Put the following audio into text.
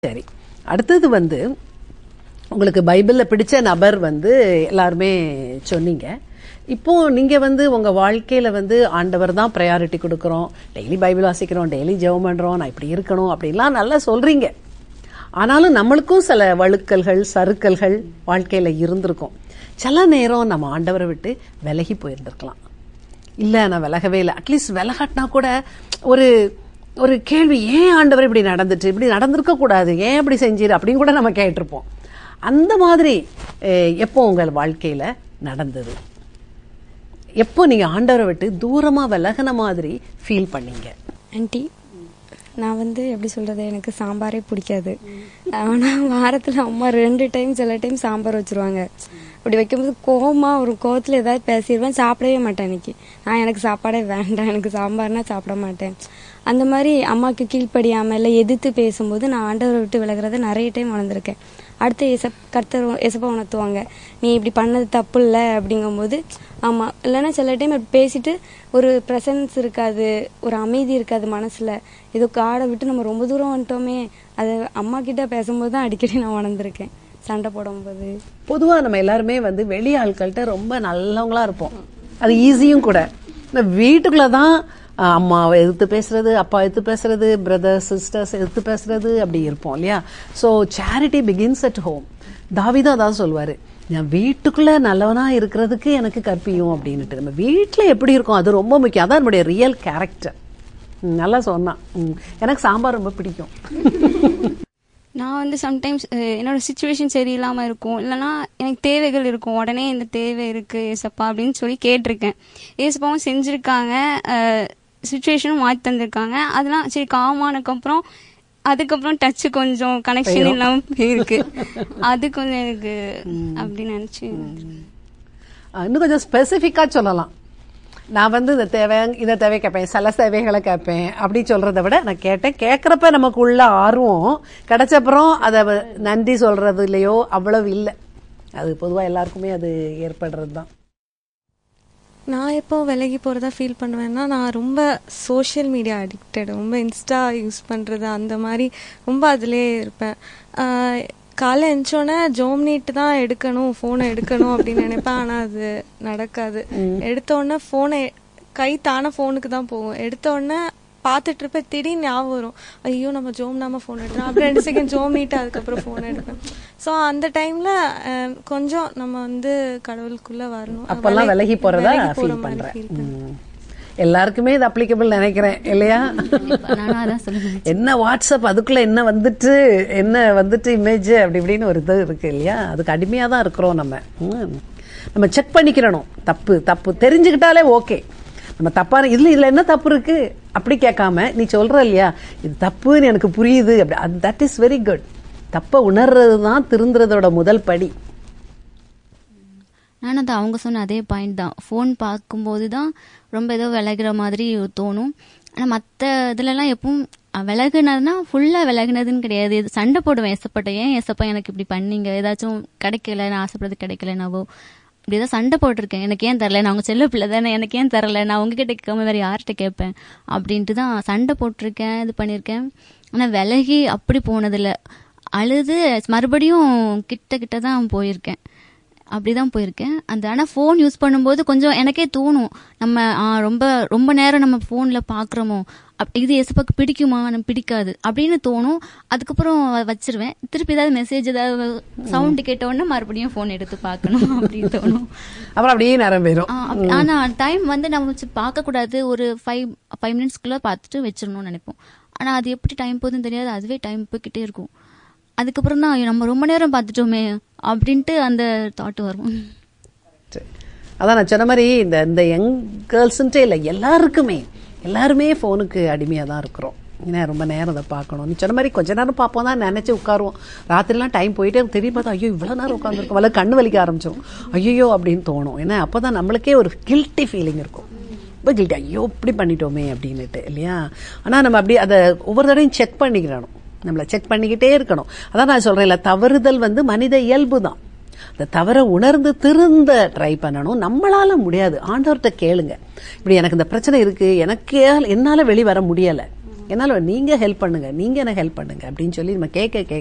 சரி அடுத்தது வந்து உங்களுக்கு பைபிள்ல பிடிச்ச நபர் வந்து எல்லாருமே சொன்னீங்க இப்போ நீங்க வந்து உங்க வாழ்க்கையில வந்து ஆண்டவர் தான் ப்ரையாரிட்டி கொடுக்கறோம் டெய்லி பைபிள் வாசிக்கிறோம் டெய்லி ஜெபம் பண்றோம் நான் இப்படி இருக்கணும் அப்படிலாம் நல்லா சொல்றீங்க ஆனாலும் நம்மளுக்கும் சில வழுக்கல்கள் சறுக்கல்கள் வாழ்க்கையில இருந்திருக்கும் சில நேரம் நம்ம ஆண்டவரை விட்டு விலகி போயிருந்திருக்கலாம் இல்ல நான் விலகவே இல்லை அட்லீஸ்ட் விலகட்டினா கூட ஒரு ஒரு கேள்வி ஏன் ஆண்டவர் இப்படி நடந்துட்டு இப்படி நடந்திருக்க கூடாது ஏன் இப்படி செஞ்சீரு அப்படின்னு கூட நம்ம கேட்டிருப்போம் அந்த மாதிரி அஹ், எப்போ உங்கள் வாழ்க்கையில நடந்தது எப்போ நீங்க ஆண்டவரை விட்டு தூரமா விலகின மாதிரி ஃபீல் பண்ணீங்க ஆன்ட்டி நான் வந்து எப்படி சொல்றது எனக்கு சாம்பாரே பிடிக்காது ஆனால் வாரத்தில் அம்மா ரெண்டு டைம் சில டைம் சாம்பார் வச்சிருவாங்க அப்படி வைக்கும்போது கோவமா ஒரு கோவத்தில் ஏதாவது பேசிடுவேன் சாப்பிடவே மாட்டேன் இன்னைக்கு நான் எனக்கு சாப்பாடே வேண்டாம் எனக்கு சாம்பார்னா சாப்பிட மாட்டேன் அந்த மாதிரி அம்மாவுக்கு கீழ்ப்படியாமல் இல்லை எதிர்த்து பேசும்போது நான் ஆண்டவரை விட்டு விலகிறத நிறைய டைம் வளர்ந்துருக்கேன் அடுத்து எசப் கர்த்தர் எசப்பா உணர்த்துவாங்க நீ இப்படி பண்ணது தப்பு இல்லை அப்படிங்கும்போது ஆமாம் இல்லைன்னா சில டைம் இப்படி பேசிட்டு ஒரு ப்ரெசன்ஸ் இருக்காது ஒரு அமைதி இருக்காது மனசில் ஏதோ காடை விட்டு நம்ம ரொம்ப தூரம் வந்துட்டோமே அது அம்மா கிட்ட பேசும்போது தான் அடிக்கடி நான் உணர்ந்திருக்கேன் சண்டை போடும்போது பொதுவா நம்ம எல்லாருமே வந்து வெளி ஆட்கள்கிட்ட ரொம்ப நல்லவங்களா இருப்போம் அது ஈஸியும் கூட இந்த வீட்டுக்குள்ள தான் அஹ், அம்மாவை எதிர்த்து பேசுறது அப்பா எதிர்த்து பேசுறது பிரதர்ஸ் சிஸ்டர்ஸ் எதிர்த்து பேசுறது அப்படி இருப்போம் இல்லையா so charity begins at home தாவிதான் அதான் சொல்லுவாரு நான் வீட்டுக்குள்ள நல்லவனா இருக்கிறதுக்கு எனக்கு கற்பியும் அப்படின்னுட்டு நம்ம வீட்டுல எப்படி இருக்கோம் அது ரொம்ப முக்கியம் அதான் நம்முடைய ரியல் கேரக்டர் நல்லா சொன்னான் ம். எனக்கு சாம்பார் ரொம்ப பிடிக்கும் நான் வந்து சம்டைம்ஸ் என்னோட சுச்சுவேஷன் சரியில்லாமல் இருக்கும் இல்லைனா எனக்கு தேவைகள் இருக்கும் உடனே இந்த தேவை இருக்கு ஏசப்பா அப்படின்னு சொல்லி கேட்டிருக்கேன் ஏசப்பாவும் செஞ்சுருக்காங்க சுச்சுவேஷனும் மாற்றி தந்திருக்காங்க அதெல்லாம் சரி காமானதுக்கப்புறம் அதுக்கப்புறம் டச்சு கொஞ்சம் கனெக்ஷன் இல்லாமல் போயிருக்கு அது கொஞ்சம் எனக்கு அப்படி நினச்சி அஹ் இன்னும் கொஞ்சம் ஸ்பெசிஃபிக்கா சொல்லலாம் நான் வந்து இந்த தேவை இந்த தேவை கேட்பேன் சில தேவைகளை கேட்பேன் அப்படி சொல்றதை விட நான் கேட்டேன் கேட்கறப்ப நமக்கு உள்ள ஆர்வம் கிடைச்சப்புறம் அதை வ- நன்றி சொல்றது இல்லையோ அவ்வளவு இல்லை அது பொதுவா எல்லாருக்குமே அது ஏற்படுறது தான் நான் எப்போ விலகி போகிறதா ஃபீல் பண்ணுவேன்னா நான் ரொம்ப சோஷியல் மீடியா அடிக்டட் ரொம்ப இன்ஸ்டா யூஸ் பண்ணுறது அந்த மாதிரி ரொம்ப அதிலே இருப்பேன் ஆஹ் காலைல எழுந்தோடனே ஜோம் நீட்டு தான் எடுக்கணும் ஃபோனை எடுக்கணும் அப்படின்னு நினைப்பேன் ஆனால் அது நடக்காது எடுத்தோடனே ஃபோனை கை தானே ஃபோனுக்கு தான் போகும் எடுத்தோடனே பார்த்துட்டு இருப்பேன் திடீர்னு ஞாபகம் வரும் ஐயோ நம்ம ஜோம் நாம ஃபோன் எடுக்கிறோம் அப்புறம் ரெண்டு செகண்ட் ஜோம் நீட்டு அதுக்கப்புறம் ஃபோன் எடுப்பேன் ஸோ அந்த டைம்ல கொஞ்சம் நம்ம வந்து கடவுளுக்குள்ள வரணும் அப்பெல்லாம் விலகி போறதா விலகி போற ஃபீல் மாதிரி பண்றேன் feel பண்றேன். ம். எல்லாருக்குமே இது அப்ளிகபிள் நினைக்கிறேன் இல்லையா நானும் அதான் சொல்லுவேன் என்ன வாட்ஸ்அப் அதுக்குள்ள என்ன வந்துட்டு என்ன வந்துட்டு இமேஜ் அப்படி இப்படின்னு ஒரு இது இருக்கு இல்லையா அதுக்கு அடிமையா தான் இருக்கிறோம் நம்ம ம். நம்ம செக் பண்ணிக்கிறணும் தப்பு தப்பு தெரிஞ்சுக்கிட்டாலே ஓகே நம்ம தப்பான இதுல இதுல என்ன தப்பு இருக்கு அப்படி கேட்காம நீ சொல்ற இல்லையா இது தப்புன்னு எனக்கு புரியுது அப்படி தட் இஸ் வெரி குட் தப்பை உணர்றது தான் திருந்துறதோட முதல் படி நானும் அது அவங்க சொன்ன அதே பாயிண்ட் தான் ஃபோன் பார்க்கும்போது தான் ரொம்ப ஏதோ விலகுற மாதிரி தோணும் ஆனால் மற்ற இதுலலாம் எப்பவும் அஹ், விலகுனதுன்னா ஃபுல்லாக விலகுனதுன்னு கிடையாது இது சண்டை போடுவேன் எசப்பட்ட ஏன் எசப்பா எனக்கு இப்படி பண்ணீங்க ஏதாச்சும் கிடைக்கல நான் ஆசைப்படுறது கிடைக்கலனாவோ இப்படி ஏதாவது சண்டை போட்டிருக்கேன் எனக்கு ஏன் தரல நான் உங்க செல்ல பிள்ளை தானே எனக்கு ஏன் தரல நான் உங்ககிட்ட கேட்காம வேற யார்கிட்ட கேட்பேன் அப்படின்ட்டு தான் சண்டை போட்டிருக்கேன் இது பண்ணியிருக்கேன் ஆனால் விலகி அப்படி போனதில்ல அழுது மறுபடியும் கிட்ட கிட்ட தான் போயிருக்கேன் அப்படிதான் போயிருக்கேன் அந்த ஆனால் ஃபோன் யூஸ் பண்ணும்போது கொஞ்சம் எனக்கே தோணும் நம்ம ஆ, ரொம்ப ரொம்ப நேரம் நம்ம ஃபோனில் பார்க்குறோமோ அப் இது எசப்பாக்கு பிடிக்குமா எனக்கு பிடிக்காது அப்படின்னு தோணும் அதுக்கப்புறம் வ- வச்சிருவேன் திருப்பி ஏதாவது மெசேஜ் ஏதாவது சவுண்டு கேட்ட உடனே மறுபடியும் ஃபோன் எடுத்து பார்க்கணும் அப்படின்னு தோணும் அப்புறம் அப்படியே நேரம் போயிடும் ஆ, அப்ப- ஆனா டைம் வந்து நம்ம வச்சு பார்க்கக்கூடாது ஒரு ஃபைவ் ஃபைவ் மினிட்ஸ்க்குள்ள பார்த்துட்டு வச்சிடணும்னு நினைப்போம் ஆனா அது எப்படி டைம் போகுதுன்னு தெரியாது அதுவே டைம் போய்கிட்டே இருக்கும் அதுக்கப்புறம் தான் ஐயோ, நம்ம ரொம்ப நேரம் பார்த்துட்டோமே அப்படின்ட்டு அந்த தாட் வரும் சரி. அதான் நான் சொன்ன மாதிரி இந்த இந்த யங் கேர்ள்ஸுன்ட்டே இல்லை எல்லாருக்குமே எல்லாருமே ஃபோனுக்கு அடிமையாக தான் இருக்கிறோம் ஏன்னா ரொம்ப நேரம் அதை பார்க்கணும் நீ சொன்ன மாதிரி கொஞ்ச நேரம் பார்ப்போம் தான் நினச்சி உட்காருவோம் ராத்திரிலாம் டைம் போயிட்டே இருக்கும். திரும்பி பார்த்தா ஐயோ இவ்வளோ நேரம் உட்காந்துருக்கோம் வல்ல கண்ணு வலிக்க ஆரம்பிச்சிடும் ஐயோ அப்படின்னு தோணும் ஏன்னா அப்போ தான் நம்மளுக்கே ஒரு கில்ட்டி ஃபீலிங் இருக்கும் ரொம்ப கில்ட்டி ஐயோ இப்படி பண்ணிட்டோமே அப்படின்னுட்டு இல்லையா ஆனால் நம்ம அப்படி அதை ஒவ்வொரு தடவையும் செக் பண்ணிக்கிறணும் நம்மளை செக் பண்ணிக்கிட்டே இருக்கணும் அதான் நான் சொல்கிறேன்ல தவறுதல் வந்து மனித இயல்பு தான் அந்த தவறை உணர்ந்து திருந்த ட்ரை பண்ணணும் நம்மளால முடியாது ஆண்டவர்கிட்ட கேளுங்க இப்படி எனக்கு இந்த பிரச்சனை இருக்கு எனக்கு என்னால வெளி வர முடியல என்னால நீங்க ஹெல்ப் பண்ணுங்க நீங்க எனக்கு ஹெல்ப் பண்ணுங்க அப்படின்னு சொல்லி நம்ம கேட்க கேட்க